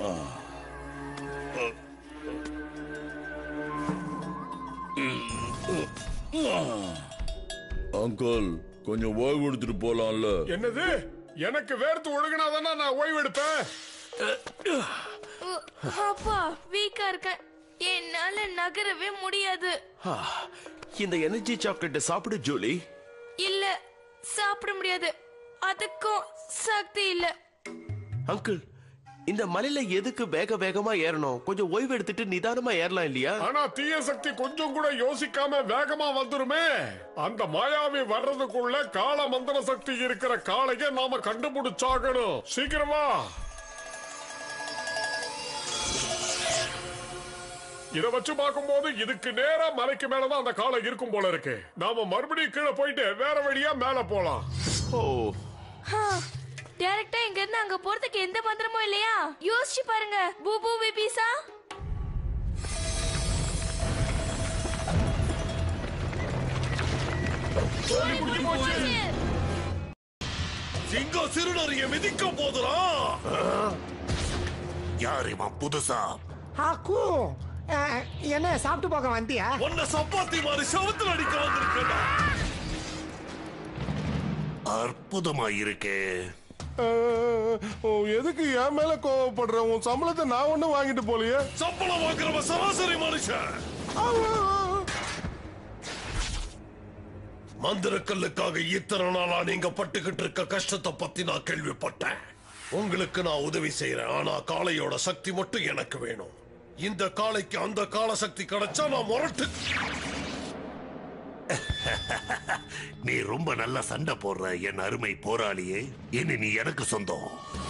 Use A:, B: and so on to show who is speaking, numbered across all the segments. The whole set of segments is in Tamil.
A: அங்கிள் கொஞ்சம் ஓய்வு எடுத்துட்டு போலாம்ல
B: என்னது எனக்கு வேர்த்து ஒழுகினாதானே நான் ஓய்வு எடுப்பேன்
C: உ, அப்பா வீக்கா இருக்கேன் என்னால நகரவே முடியாது
D: ஆ, இந்த எனர்ஜி சாக்லேட்டை சாப்பிடு ஜூலி
C: இல்ல சாப்பிட முடியாது அதுக்கும் சக்தி இல்ல
D: அங்கிள் இந்த மலையில எதுக்கு வேக வேகமா ஏறணும் கொஞ்சம் ஓய்வு எடுத்துட்டு நிதானமா ஏறலாம் இல்லையா
B: ஆனா தீய சக்தி கொஞ்சம் கூட யோசிக்காம வேகமா வந்துருமே அந்த மாயாவி வர்றதுக்குள்ள கால மந்திர சக்தி இருக்கிற காளைய நாம கண்டுபிடிச்சாகணும் சீக்கிரமா இத வச்சு பார்க்கும்போது இதுக்கு நேரா மலைக்கு மேலதான் அந்த காளை இருக்கும் போல இருக்கு நாம மறுபடியும் கீழே போயிட்டு வேற வழியா மேல போலாம்
D: ஓ
C: டைரக்டா இங்க இருந்து அங்க போறதுக்கு எந்த மந்திரமும் இல்லையா யோசிச்சு பாருங்க பூபு பிபிசா
A: சிங்கம் சிறுநறிய மிதிக்க போதுறான்
E: யார் இவன் புதுசா
F: அக்கு அஹ், என்ன சாப்பிட்டு போக வந்தியா
A: உன்னை சப்பாத்தி மாதிரி சவுத்துல அடிக்க வந்திருக்கேன்
E: அற்புதமா இருக்கே
B: எதுக்கு என் மேல கோவப்படுற உன் சம்பளத்தை நான் ஒண்ணும் வாங்கிட்டு போலியே
A: சம்பளம் வாங்குறவன் சராசரி மனுஷன் மந்திரக்கல்லுக்காக இத்தனை நாளா நீங்க பட்டுக்கிட்டு இருக்க கஷ்டத்தை பத்தி நான் கேள்விப்பட்டேன் உங்களுக்கு நான் உதவி செய்யறேன் ஆனா காளையோட சக்தி மட்டும் எனக்கு வேணும் இந்த காளைக்கு அந்த கால சக்தி கிடைச்சா நான் முரட்டு
E: நீ ரொம்ப நல்லா சண்டை போடுற என் அருமை போராளியே இனி நீ எனக்கு சொந்தம்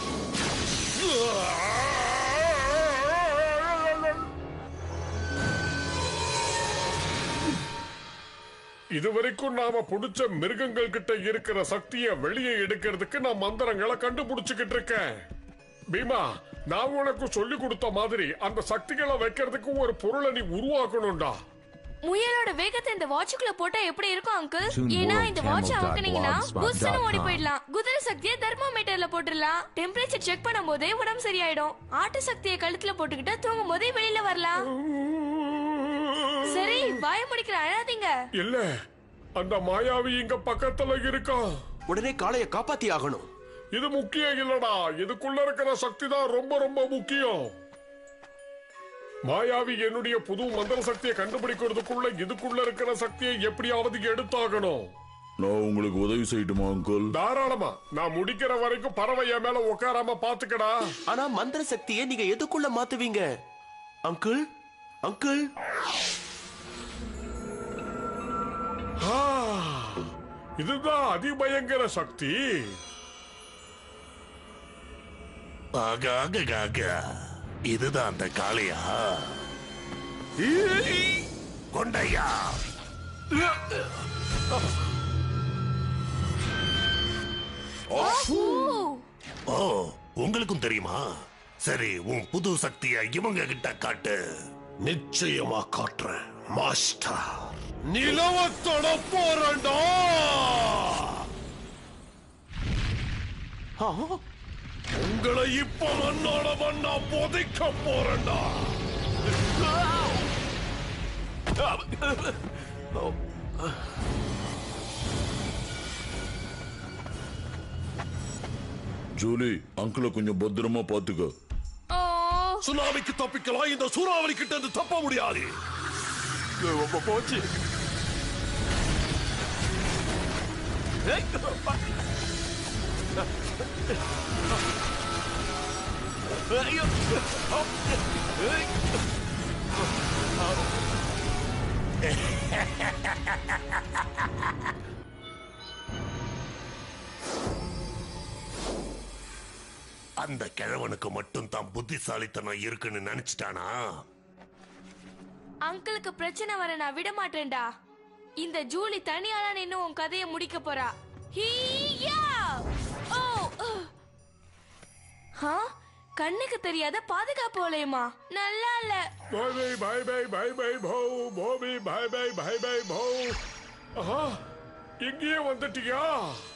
B: இதுவரைக்கும் நாம புடிச்ச மிருகங்கள் கிட்ட இருக்கிற சக்தியை வெளியே எடுக்கிறதுக்கு நான் மந்திரங்களை கண்டுபிடிச்சுக்கிட்டு இருக்கேன் பீமா நான் உனக்கு சொல்லி கொடுத்த மாதிரி அந்த சக்திகளை வைக்கிறதுக்கு ஒரு பொருளை நீ உருவாக்கணும்டா
C: முயலோட வேகத்தை இந்த வாட்சுக்குள்ள போட்டா எப்படி இருக்கும் அங்கிள்
G: Tune
C: ஏன்னா
G: more
C: இந்த
G: camel
C: வாட்ச்
G: dot
C: அமுக்குனீங்கன்னா
G: blogspot
C: புஷ்னு
G: dot
C: ஓடி
G: com.
C: போயிடலாம் குதிரை சக்தியை தெர்மோமீட்டர்ல போட்டுடலாம் டெம்பரேச்சர் செக் பண்ணும்போதே உடம்பு சரியாயிடும் ஆட்டு சக்தியை கழுத்துல போட்டுக்கிட்டா தூங்கும் போதே வெளியில வரலாம் சரி வாய முடிக்கிற அழாதீங்க
B: இல்ல அந்த மாயாவி இங்க பக்கத்துல இருக்கான்
D: உடனே காளைய காப்பாத்தி ஆகணும்
B: இது முக்கியம் இல்லடா இதுக்குள்ள இருக்கிற சக்தி தான் ரொம்ப ரொம்ப முக்கியம் மாயாவி என்னுடைய புது மந்திர சக்தியை கண்டுபிடிக்கிறதுக்குள்ள இதுக்குள்ள இருக்கிற சக்தியை எப்படியாவது எடுத்தாகணும்
A: நான் உங்களுக்கு உதவி செய்யட்டுமா அங்கிள்
B: தாராளமா நான் முடிக்கிற வரைக்கும் பறவை என் மேல உட்காராம பாத்துக்கடா
D: ஆனா மந்திர சக்தியை நீங்க எதுக்குள்ள மாத்துவீங்க அங்கிள் அங்கிள்
B: ஆ, இதுதான் அதிபயங்கர சக்தி
E: ஆக ஆக ஆக இதுதான் அந்த காளையா கொண்டையா
C: ஊ,
E: ஓ உங்களுக்கும் தெரியுமா சரி உன் புது சக்திய இவங்க கிட்ட காட்டு
A: நிச்சயமா காட்டுறேன் மாஸ்டர் நிலவத்தோட போறடா
D: ஆ,
A: உங்களை இப்ப மண்ணோட மண்ணா புதைக்க போறேன்டா ஜூலி அங்கிள கொஞ்சம் பத்திரமா பாத்துக்க
C: ஓ,
A: சுனாமிக்கு தப்பிக்கலாம் இந்த சூறாவளி கிட்ட இருந்து தப்ப முடியாது
D: ரொம்ப போச்சு ஏய், ஐயோ. ஏய்.
E: அந்த கிழவனுக்கு மட்டும் தான் புத்திசாலித்தனம் இருக்குன்னு நினைச்சிட்டானா
C: அங்கிளுக்கு பிரச்சனை வர நான் விட மாட்டேன்டா இந்த ஜூலி தனியால நின்னு உன் கதையை முடிக்க போறா ஹீயா! ஓ, அஹ். ஹா? கண்ணுக்கு தெரியாத பாதுகாப்பு வளையமா நல்லா இல்ல
B: பாய் பாய் பாய் பாய் பாய் பௌ போபி பாய் பாய் பாய் பாய் பௌ ஆஹா இங்கேயே வந்துட்டியா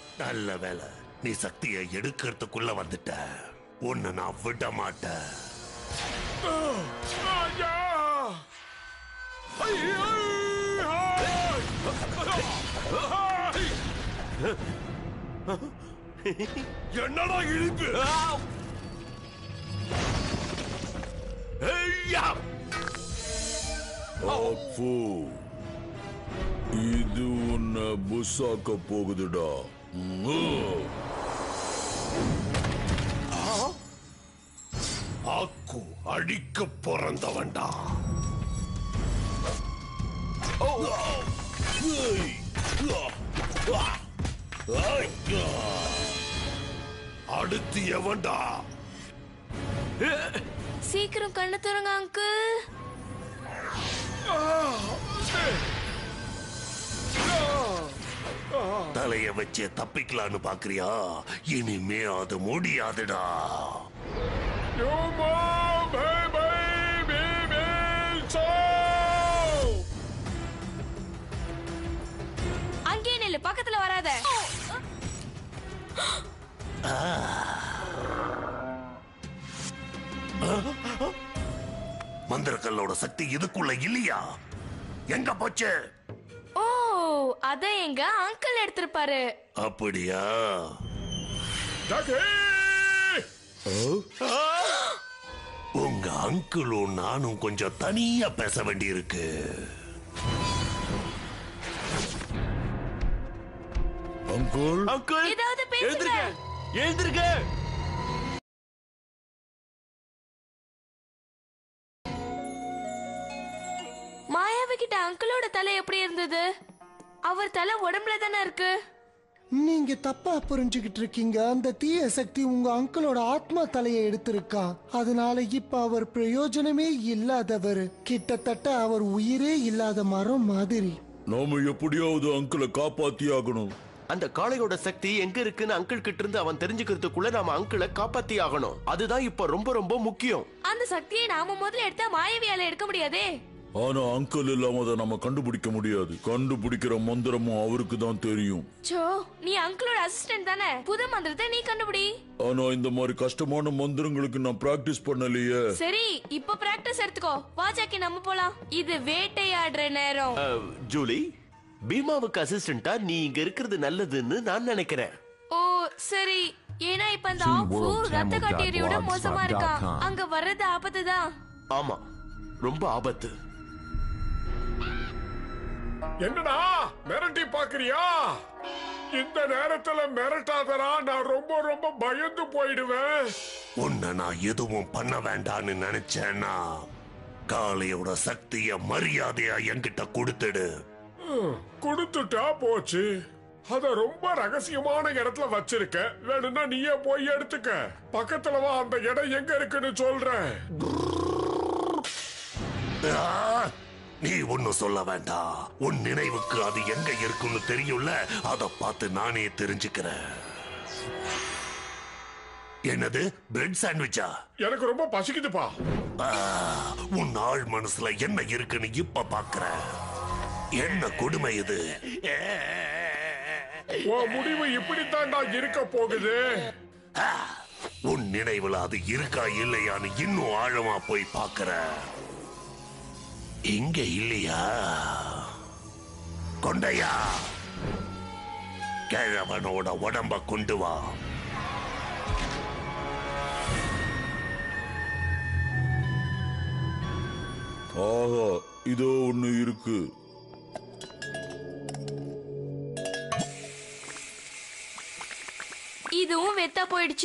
E: நல்ல வேலை நீ சக்தியை எடுக்கிறதுக்குள்ள வந்துட்ட உன்னை நான் விட மாட்டேன்
B: ஐயா! ஐயா!
A: என்னடா இழிப்பு
E: ஐயா!
G: அப்பு இது உன்னை புஷாக்க போகுதுடா ம்.
A: ஆக்கு அடிக்க பிறந்தவன்டா அடுத்து எவன்டா
C: சீக்கிரம் கண்ணு திறங்க அங்கிள்
E: தலைய வச்சு தப்பிக்கலான்னு பாக்குறியா இனிமே அது முடியாதுடா
B: யோமா பே பே பே பே சோ!
C: அங்கேயே நில்லு பக்கத்துல வராத
E: மந்திரக்கல்லோட சக்தி இதுக்குள்ள இல்லையா எங்க போச்சு
C: ஓ அத எங்க அங்கிள் எடுத்திருப்பாரு
E: அப்படியா
B: ஜாக்கி!
E: உங்க அங்கிளும் நானும் கொஞ்சம் தனியா பேச வேண்டியிருக்கு
G: அங்குள்
D: அங்கிள்
C: ஏதாவது பேசுங்க.
D: எழுந்திருக்க எழுந்திருக்க
C: மாயாவி கிட்ட அங்கிளோட தலை எப்படி இருந்தது அவர் தலை உடம்புல தானே இருக்கு
F: நீங்க தப்பா புரிஞ்சுகிட்டு இருக்கீங்க அந்த தீய சக்தி உங்க அங்கிளோட ஆத்மா தலையை எடுத்திருக்கான் அதனால இப்ப அவர் பிரயோஜனமே இல்லாதவர் கிட்டத்தட்ட அவர் உயிரே இல்லாத மரம் மாதிரி
G: நாம எப்படியாவது அங்கிளை காப்பாத்தி ஆகணும்
D: அந்த காளையோட சக்தி எங்க இருக்குன்னு அங்கிள் கிட்ட இருந்து அவன் தெரிஞ்சுக்கிறதுக்குள்ள நாம அங்கிளை காப்பாத்தி ஆகணும் அதுதான் இப்ப ரொம்ப ரொம்ப முக்கியம்
C: அந்த சக்தியை நாம முதல்ல எடுத்தா மாயாவியால எடுக்க முடியாதே
G: ஆனா அங்கிள் இல்லாம அதை நம்ம கண்டுபிடிக்க முடியாது கண்டுபிடிக்கிற மந்திரமும் அவருக்கு தான் தெரியும்
C: சோ நீ அங்கிளோட அசிஸ்டன்ட் தானே புது மந்திரத்தை நீ கண்டுபிடி
G: ஆனா இந்த மாதிரி கஷ்டமான மந்திரங்களுக்கு நான் பிராக்டிஸ் பண்ணலையே
C: சரி இப்ப பிராக்டிஸ் எடுத்துக்கோ வா ஜாக்கி நம்ம போலாம் இது வேட்டையாடுற நேரம்
D: அஹ், ஜூலி பீமாவுக்கு அசிஸ்டண்டா நீ இங்க இருக்கிறது நல்லதுன்னு நான் நினைக்கிறேன்
C: ஓ சரி ஏன்னா இப்ப அந்த ஆப்பு ரத்த கட்டீரியோட மோசமா இருக்கான் அங்க வர்றது ஆபத்து தான்
D: ஆமா ரொம்ப ஆபத்து
B: என்னடா மிரட்டி பாக்குறியா இந்த நேரத்துல மிரட்டாதடா நான் ரொம்ப ரொம்ப பயந்து போயிடுவேன்
E: உன்னை நான் எதுவும் பண்ண வேண்டான்னு நினைச்சேன்னா காளையோட சக்திய மரியாதையா என்கிட்ட கொடுத்துடு
B: கொடுத்துட்டா போச்சு அத ரொம்ப ரகசியமான இடத்துல வச்சிருக்க வேணும்னா நீயே போய் எடுத்துக்க பக்கத்துல வா அந்த இடம் எங்க இருக்குன்னு சொல்றேன்
E: ஆ, நீ ஒன்னும் சொல்ல வேண்டாம் உன் நினைவுக்கு அது எங்க இருக்குன்னு தெரியும்ல அத பார்த்து நானே தெரிஞ்சுக்கிறேன் என்னது பிரெட் சாண்ட்விச்சா
B: எனக்கு ரொம்ப பசிக்குதுப்பா
E: ஆ, உன் ஆள் மனசுல என்ன இருக்குன்னு இப்ப பாக்குறேன் என்ன கொடுமை இது
B: உன் முடிவு இப்படித்தான்டா இருக்க போகுது
E: ஆ, உன் நினைவுல அது இருக்கா இல்லையான்னு இன்னும் ஆழமா போய் பாக்குறேன் இங்க இல்லையா கொண்டையா கிழவனோட உடம்ப கொண்டு வா
G: ஆஹா இதோ ஒண்ணு இருக்கு
C: இதுவும் வெத்தா போயிடுச்சு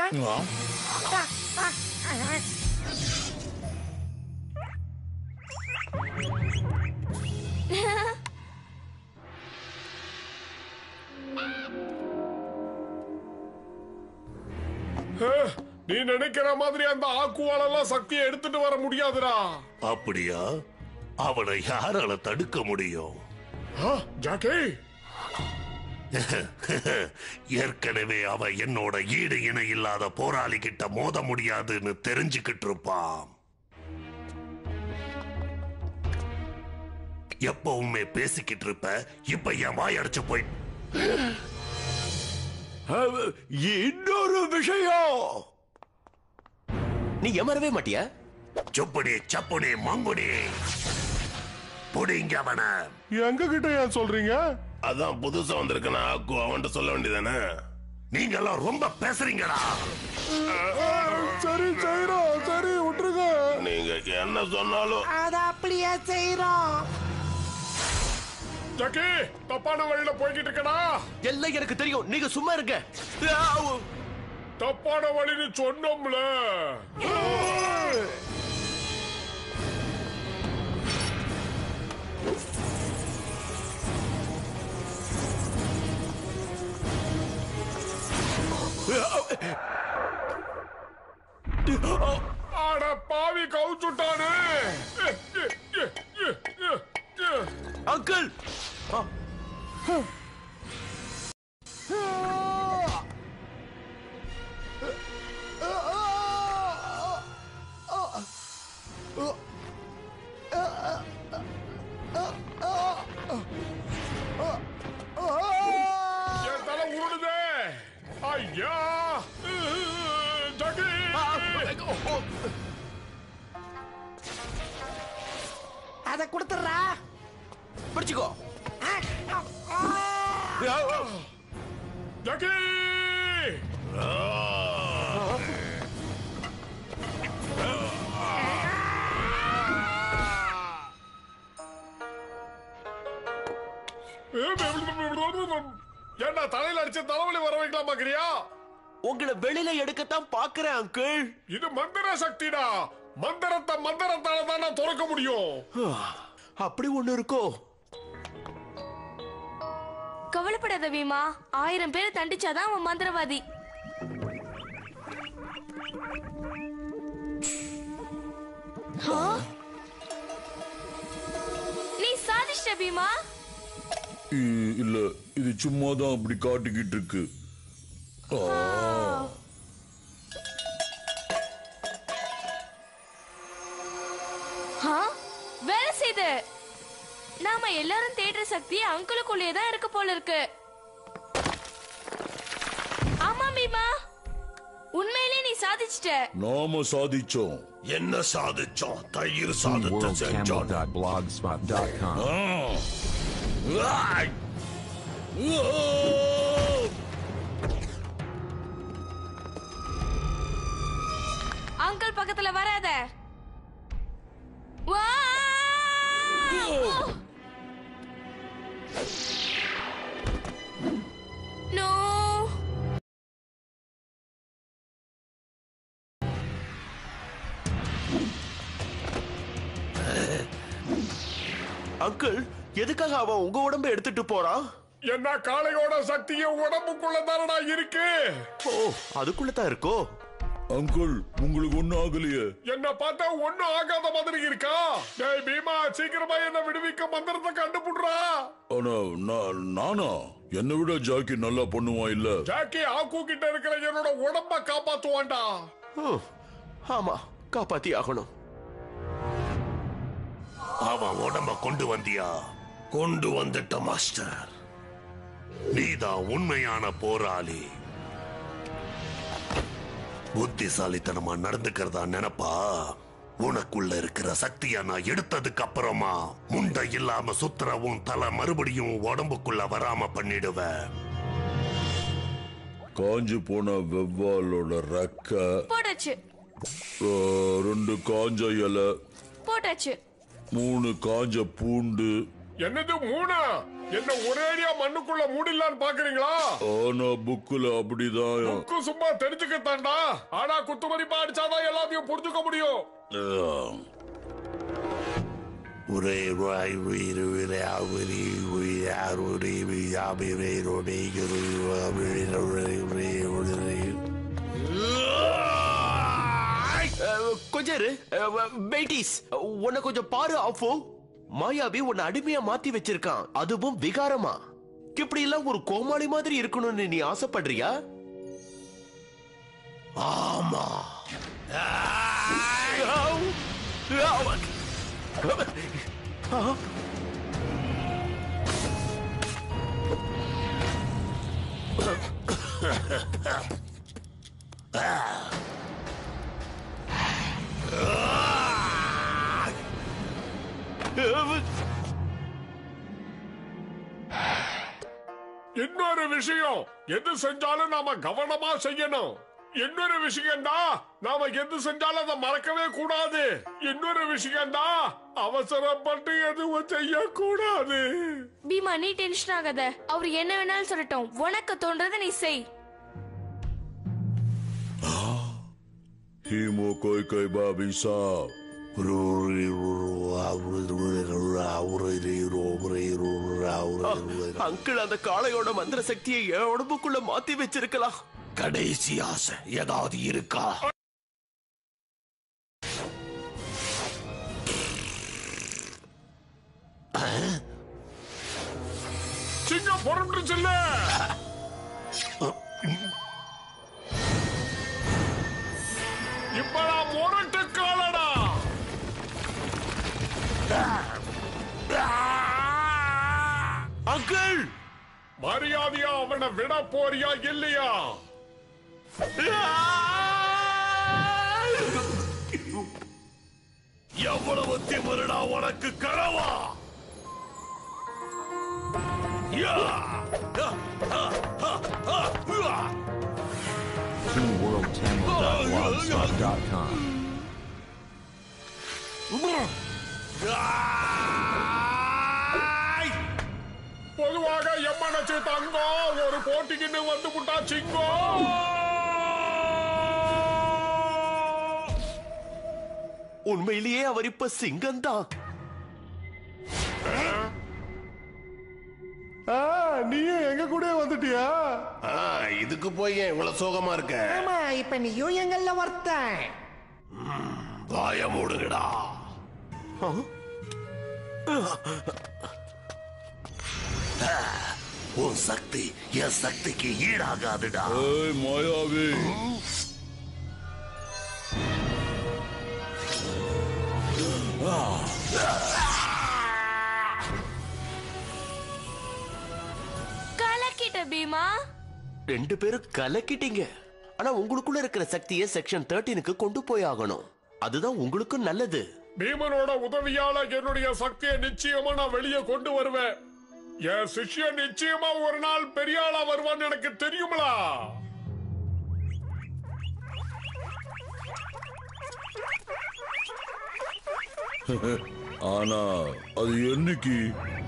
B: அஹ், நீ நினைக்கிற மாதிரி அந்த ஆக்குவாலெல்லாம் சக்தியை எடுத்துட்டு வர முடியாதுடா
E: அப்படியா அவனை யாரால தடுக்க முடியும்
B: ஆ, ஜாக்கி
E: ஏற்கனவே அவ என்னோட ஈடு இணை இல்லாத போராளி கிட்ட மோத முடியாதுன்னு தெரிஞ்சுக்கிட்டு இருப்பான் எப்பவுமே பேசிக்கிட்டு இருப்ப இப்ப என் வாய் அடைச்சு போய்
D: அஹ், இன்னொரு விஷயம் நீ ஏமாறவே மாட்டியா
E: சுப்புடி சப்புடி மங்குடி புடிங்க அவன
B: எங்க கிட்ட ஏன் சொல்றீங்க
A: அதான் புதுசா வந்திருக்கனா அக்கு அவன்கிட்ட சொல்ல வேண்டியதானே
E: நீங்க எல்லாம் ரொம்ப பேசுறீங்கடா
B: சரி செய்யறோம் சரி விட்டுருங்க
A: நீங்க என்ன சொன்னாலும்
F: அத அப்படியே செய்யறோம்
B: ஜக்கி தப்பான வழியில போய்கிட்டு இருக்கடா
D: எல்லாம் எனக்கு தெரியும் நீங்க சும்மா இருங்க ஆவ்.
B: தப்பான வழின்னு சொன்னோம்ல ஆட பாவி கவுச்சுட்டானே
D: அங்கிள் ஆ,
B: என் தலை உருளுதே ஐயா ஜக்கி
F: அத கொடுத்துறா
D: பிடிச்சுக்கோ
B: ஜக்கி ஏண்டா தலையில அடிச்ச தலைவலி வர வைக்கலாம் பாக்குறியா
D: உங்களை வெளியில எடுக்கத்தான் பாக்குறேன் அங்கிள்
B: இது மந்திர சக்திடா மந்திரத்தை மந்திரத்தால தான் நான் துறக்க முடியும்
D: அப்படி ஒண்ணு இருக்கோ
C: கவலைப்படாத பீமா ஆயிரம் பேரை தண்டிச்சாதான் அவன் மந்திரவாதி ஆ? நீ சாதிச்சிட்ட பீமா
G: இ- இல்ல இது சும்மா தான் அப்படி காட்டிக்கிட்டு இருக்கு
C: ஆ? வேலை செய்து நாம எல்லாரும் தேடுற சக்தி அங்கிளுக்குள்ளே தான் இருக்கு போல இருக்கு ஆமா பீமா உண்மையிலே நீ சாதிச்சிட்ட
G: நாம சாதிச்சோம்
A: என்ன சாதிச்சோம் தயிர் சாதத்தை செஞ்சோம்
H: worldcamel.blogspot.com.
A: ஆய்! ஓ!
C: அங்கிள் பக்கத்துல வராத வா! நோ
D: அங்கிள் எதுக்காக அவன் உங்க உடம்ப எடுத்துட்டு போறான்
B: என்ன காளையோட சக்தியும் உடம்புக்குள்ள தானடா இருக்கு
D: ஓ அதுக்குள்ள தான் இருக்கோ
G: அங்கிள் உங்களுக்கு ஒண்ணும் ஆகலையே
B: என்ன பார்த்தா ஒண்ணும் ஆகாத மாதிரி இருக்கா டேய் பீமா சீக்கிரமா என்ன விடுவிக்க மந்திரத்தை கண்டுபிடுறா
G: ஆனா நான் நானா என்னை விட ஜாக்கி நல்லா பண்ணுவான் இல்ல
B: ஜாக்கி ஆக்கு கிட்ட இருக்கிற என்னோட உடம்ப காப்பாத்துவான்டா
D: ஹம், ஆமா காப்பாத்தி ஆகணும்
E: அவன் உடம்ப கொண்டு வந்தியா
A: கொண்டு வந்துட்ட மாஸ்டர்
E: நீதான் உண்மையான போராளி புத்திசாலித்தனமா நடந்துக்கிறதா நினைப்பா உனக்குள்ள இருக்கிற சக்திய நான் எடுத்ததுக்கு அப்புறமா முண்டை இல்லாம சுத்துற உன் தலை மறுபடியும் உடம்புக்குள்ள வராம பண்ணிடுவேன்
G: காஞ்சு போன வெவ்வாலோட ரெக்க
C: போட்டாச்சு
G: ஆ, ரெண்டு காஞ்ச இலை
C: போட்டாச்சு
G: மூணு காஞ்ச பூண்டு
B: என்னது மூணா என்ன ஒரேடியா மண்ணுக்குள்ள மூடிடலான்னு பாக்குறீங்களா
G: ஆனா புக்குல அப்படிதான்
B: புக்கு சும்மா தெரிஞ்சுக்கத்தான்டா ஆனா குத்து மதிப்பா அடிச்சாதான் எல்லாத்தையும் புரிஞ்சுக்க முடியும்
G: ஆ.
E: ஒரே ராய் வீடு வீடு ஆவிரி வீ ஆறுரி வீ ஆபிரே ரோடே குரு ஆபிரே ரோடே ரே ரோடே
D: அஹ், கொஞ்சம் இரு பெய்டிஸ் உன்னை கொஞ்சம் பாரு ஆஃபோ மாயாவி உன்னை அடிமையா மாத்தி வச்சிருக்கான் அதுவும் விகாரமா இப்படி எல்லாம் ஒரு கோமாளி மாதிரி இருக்கணும்னு நீ ஆசைப்படுறியா
A: ஆமா
B: இன்னொரு விஷயம் எது செஞ்சாலும் நாம கவனமா செய்யணும் இன்னொரு விஷயம்டா நாம எது செஞ்சாலும் அதை மறக்கவே கூடாது இன்னொரு விஷயம்டா அவசரப்பட்டு எதுவும் செய்யக்கூடாது
C: பீமா நீ டென்ஷன் ஆகாத அவர் என்ன வேணாலும் சொல்லட்டும் உனக்கு தோன்றதை நீ செய்
G: ஹீமோ கோய் கை பாபி சா
D: அங்கிள் அந்த காளையோட மந்திர சக்தியை என் உடம்புக்குள்ள மாத்தி வச்சிருக்கலாம்
E: கடைசி ஆசை ஏதாவது இருக்கா
B: சிங்கம் புறப்பட்டு செல்லு இப்ப நான் முரட்டு காலடா
D: அங்கிள்
B: மரியாதையா அவனை விட போறியா இல்லையா
E: எவ்வளவு திமிருடா உனக்கு கனவா யா! ஆ! ஆ! ஆ! ஆ! உவா!
H: TwoWorldTamil.blogspot.com.
E: ஆய்!
B: பொதுவாக எம்மனச்சு தங்கம் ஒரு போட்டிக்குன்னு வந்து விட்டா சிங்கம்
D: உண்மையிலேயே அவர் இப்ப சிங்கம் தான்
A: நீயும் எங்க கூட வந்துட்டியா இதுக்கு போய் ஏன் இவ்வளவு சோகமா இருக்க
F: ஆமா இப்ப நீயும் எங்கள்ல ஒருத்தன்
E: வாய மூடுங்கடா உன் சக்தி என் சக்திக்கு ஈடாகாதுடா
G: ஏய் மாயாவி
C: கலக்கிட்ட பீமா
D: ரெண்டு பேரும் கலக்கிட்டீங்க ஆனா உங்களுக்குள்ள இருக்கிற சக்தியை செக்ஷன் தேர்ட்டீனுக்கு கொண்டு போய் ஆகணும் அதுதான் உங்களுக்கும் நல்லது
B: பீமனோட உதவியால என்னுடைய சக்தியை நிச்சயமா நான் வெளியே கொண்டு வருவேன் என் சிஷ்யன் நிச்சயமா ஒரு நாள் பெரிய ஆளா வருவான்னு எனக்கு தெரியுங்களா
G: ஆனா அது என்னைக்கு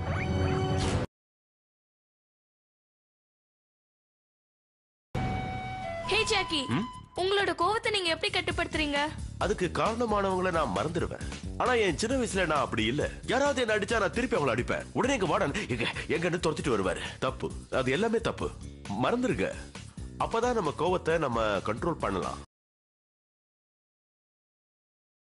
C: ஹே ஜாக்கி உங்களோட கோவத்தை நீங்க எப்படி கட்டுப்படுத்துறீங்க
D: அதுக்கு காரணமானவங்கள நான் மறந்துடுவேன் ஆனா என் சின்ன வயசுல நான் அப்படி இல்ல யாராவது என்ன அடிச்சா நான் திருப்பி அவங்கள அடிப்பேன் உடனே எங்க வாடன் எங்க எங்கன்னு துரத்திட்டு வருவாரு தப்பு அது எல்லாமே தப்பு மறந்துருங்க அப்பதான் நம்ம கோவத்தை நம்ம கண்ட்ரோல் பண்ணலாம்